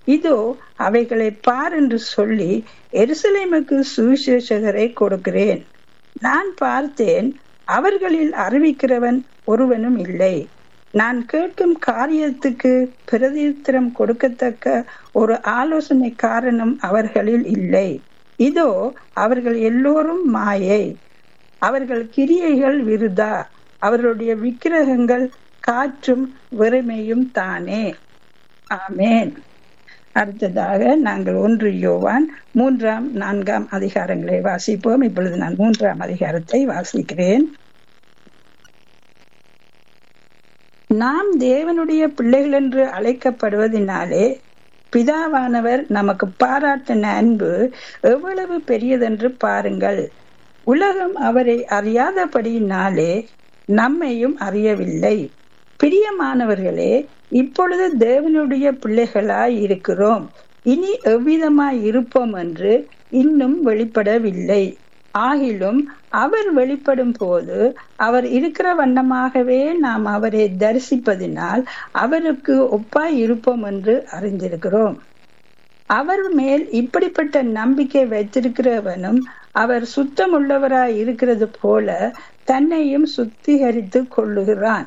இதோ அவைகளை பார் என்று சொல்லி எருசலேமுக்கு சுவிசேஷகரை கொடுக்கிறேன் நான் பார்த்தேன் அவர்களில் அறிவிக்கிறவன் ஒருவனும் இல்லை நான் கேட்கும் காரியத்துக்கு பிரதித்திரம் கொடுக்கத்தக்க ஒரு ஆலோசனை காரணம் அவர்களில் இல்லை இதோ அவர்கள் எல்லோரும் மாயை அவர்கள் கிரியைகள் விருதா அவர்களுடைய விக்கிரகங்கள் காற்றும் வெறுமையும் தானே ஆமேன் அடுத்ததாக நாங்கள் ஒன்று யோவான் மூன்றாம் நான்காம் அதிகாரங்களை வாசிப்போம் இப்பொழுது நான் மூன்றாம் அதிகாரத்தை வாசிக்கிறேன் நாம் தேவனுடைய பிள்ளைகள் என்று அழைக்கப்படுவதனாலே பிதாவானவர் நமக்கு பாராட்டின அன்பு எவ்வளவு பெரியதென்று பாருங்கள் உலகம் அவரை அறியாதபடியினாலே நம்மையும் அறியவில்லை பிரியமானவர்களே இப்பொழுது தேவனுடைய பிள்ளைகளாய் இருக்கிறோம் இனி எவ்விதமாய் இருப்போம் என்று இன்னும் வெளிப்படவில்லை ஆகிலும் அவர் வெளிப்படும் போது அவர் இருக்கிற வண்ணமாகவே நாம் அவரை தரிசிப்பதினால் அவருக்கு ஒப்பாய் இருப்போம் என்று அறிந்திருக்கிறோம் அவர் மேல் இப்படிப்பட்ட நம்பிக்கை வைத்திருக்கிறவனும் அவர் சுத்தமுள்ளவராய் இருக்கிறது போல தன்னையும் சுத்திகரித்து கொள்ளுகிறான்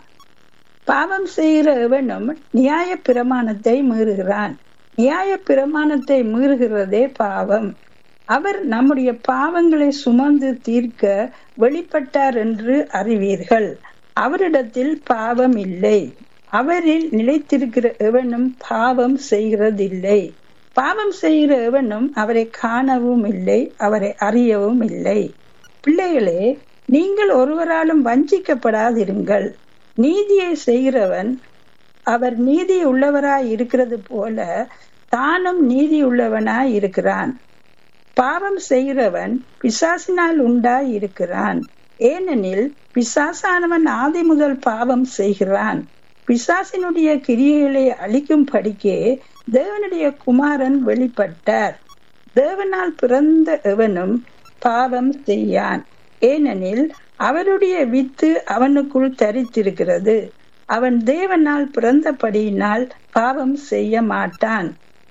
பாவம் செய்கிற எவனும் நியாய பிரமாணத்தை மீறுகிறான் நியாய பிரமாணத்தை மீறுகிறதே பாவம் அவர் நம்முடைய பாவங்களை சுமந்து தீர்க்க வெளிப்பட்டார் என்று அறிவீர்கள் அவரிடத்தில் பாவம் இல்லை அவரில் நிலைத்திருக்கிற எவனும் பாவம் செய்கிறதில்லை பாவம் செய்கிற எவனும் அவரை காணவும் இல்லை அவரை அறியவும் இல்லை பிள்ளைகளே நீங்கள் ஒருவராலும் வஞ்சிக்கப்படாதிருங்கள் நீதியை செய்கிறவன் அவர் நீதி உள்ளவராய் இருக்கிறது போல தானும் நீதி உள்ளவனாய் இருக்கிறான் பாவம் செய்கிறவன் பிசாசினால் உண்டாய் இருக்கிறான் ஏனெனில் பிசாசானவன் ஆதி முதல் பாவம் செய்கிறான் பிசாசினுடைய கிரியைகளை அழிக்கும் படிக்கே தேவனுடைய குமாரன் வெளிப்பட்டார் தேவனால் பிறந்த எவனும் பாவம் செய்யான் ஏனெனில் அவருடைய வித்து அவனுக்குள் தரித்திருக்கிறது அவன் தேவனால் பிறந்தபடியினால் பாவம் செய்ய மாட்டான்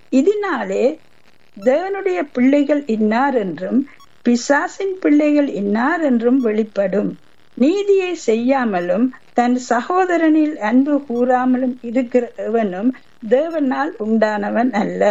இதனாலே தேவனுடைய பிள்ளைகள் இன்னார் என்றும் பிசாசின் பிள்ளைகள் இன்னார் என்றும் வெளிப்படும் நீதியை செய்யாமலும் தன் சகோதரனில் அன்பு கூறாமலும் இருக்கிற எவனும் தேவனால் உண்டானவன் அல்ல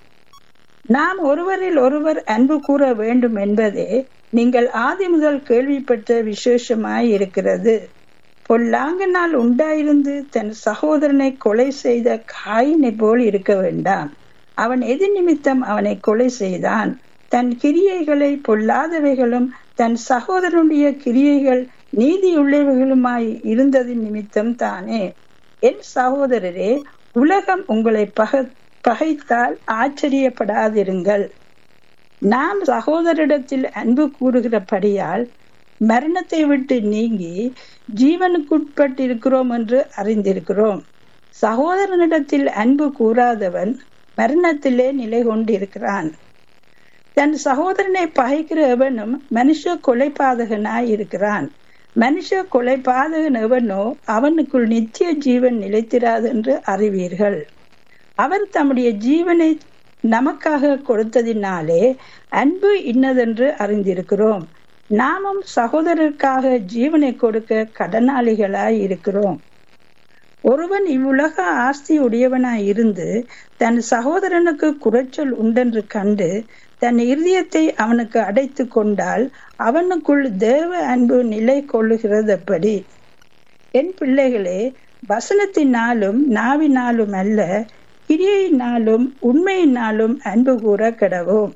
நாம் ஒருவரில் ஒருவர் அன்பு கூற வேண்டும் என்பதே நீங்கள் ஆதி முதல் கேள்விப்பட்ட விசேஷமாய் இருக்கிறது பொல்லாங்கனால் உண்டாயிருந்து தன் சகோதரனை கொலை செய்த காயினை போல் இருக்க வேண்டாம் அவன் எது நிமித்தம் அவனை கொலை செய்தான் தன் கிரியைகளை பொல்லாதவைகளும் தன் சகோதரனுடைய கிரியைகள் நீதியுள்ளவைகளுமாய் இருந்தது நிமித்தம் தானே என் சகோதரரே உலகம் உங்களை பக பகைத்தால் ஆச்சரியப்படாதிருங்கள் நாம் சகோதரிடத்தில் அன்பு கூறுகிறபடியால் மரணத்தை விட்டு நீங்கி ஜீவனுக்குட்பட்டிருக்கிறோம் என்று அறிந்திருக்கிறோம் சகோதரனிடத்தில் அன்பு கூறாதவன் மரணத்திலே நிலை கொண்டிருக்கிறான் தன் சகோதரனை பகைக்கிற எவனும் மனுஷ கொலைபாதகனாய் இருக்கிறான் மனுஷ கொலைபாதகன் எவனோ அவனுக்குள் நித்திய ஜீவன் நிலைத்திராது என்று அறிவீர்கள் அவர் தம்முடைய ஜீவனை நமக்காக கொடுத்ததினாலே அன்பு இன்னதென்று அறிந்திருக்கிறோம் நாமும் சகோதரருக்காக ஜீவனை கொடுக்க கடனாளிகளாய் இருக்கிறோம் ஒருவன் இவ்வுலக ஆஸ்தி உடையவனாய் இருந்து தன் சகோதரனுக்கு குறைச்சல் உண்டென்று கண்டு தன் இருதயத்தை அவனுக்கு அடைத்து கொண்டால் அவனுக்குள் தேவ அன்பு நிலை கொள்ளுகிறதப்படி என் பிள்ளைகளே வசனத்தினாலும் நாவினாலும் அல்ல கிரியையினாலும் உண்மையினாலும் அன்பு கூற கிடவோம்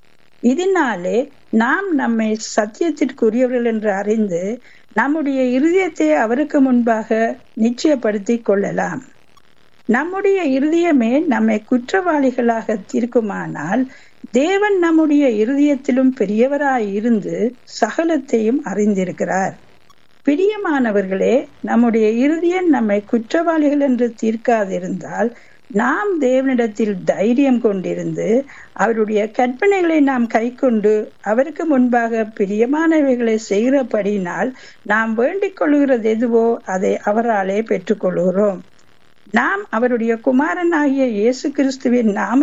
இதனாலே நாம் நம்மை சத்தியத்திற்குரியவர்கள் என்று அறிந்து நம்முடைய இருதயத்தை அவருக்கு முன்பாக நிச்சயப்படுத்திக் கொள்ளலாம் நம்முடைய இருதயமே நம்மை குற்றவாளிகளாக தீர்க்குமானால் தேவன் நம்முடைய இருதயத்திலும் பெரியவராய் இருந்து சகலத்தையும் அறிந்திருக்கிறார் பிரியமானவர்களே நம்முடைய இருதயம் நம்மை குற்றவாளிகள் என்று தீர்க்காதிருந்தால் நாம் தேவனிடத்தில் தைரியம் கொண்டிருந்து அவருடைய கற்பனைகளை நாம் கை கொண்டு அவருக்கு முன்பாக பிரியமானவைகளை செய்கிறபடினால் நாம் வேண்டிக் கொள்கிறது எதுவோ அதை அவராலே பெற்றுக்கொள்கிறோம் நாம் அவருடைய குமாரனாகிய இயேசு கிறிஸ்துவின் நாம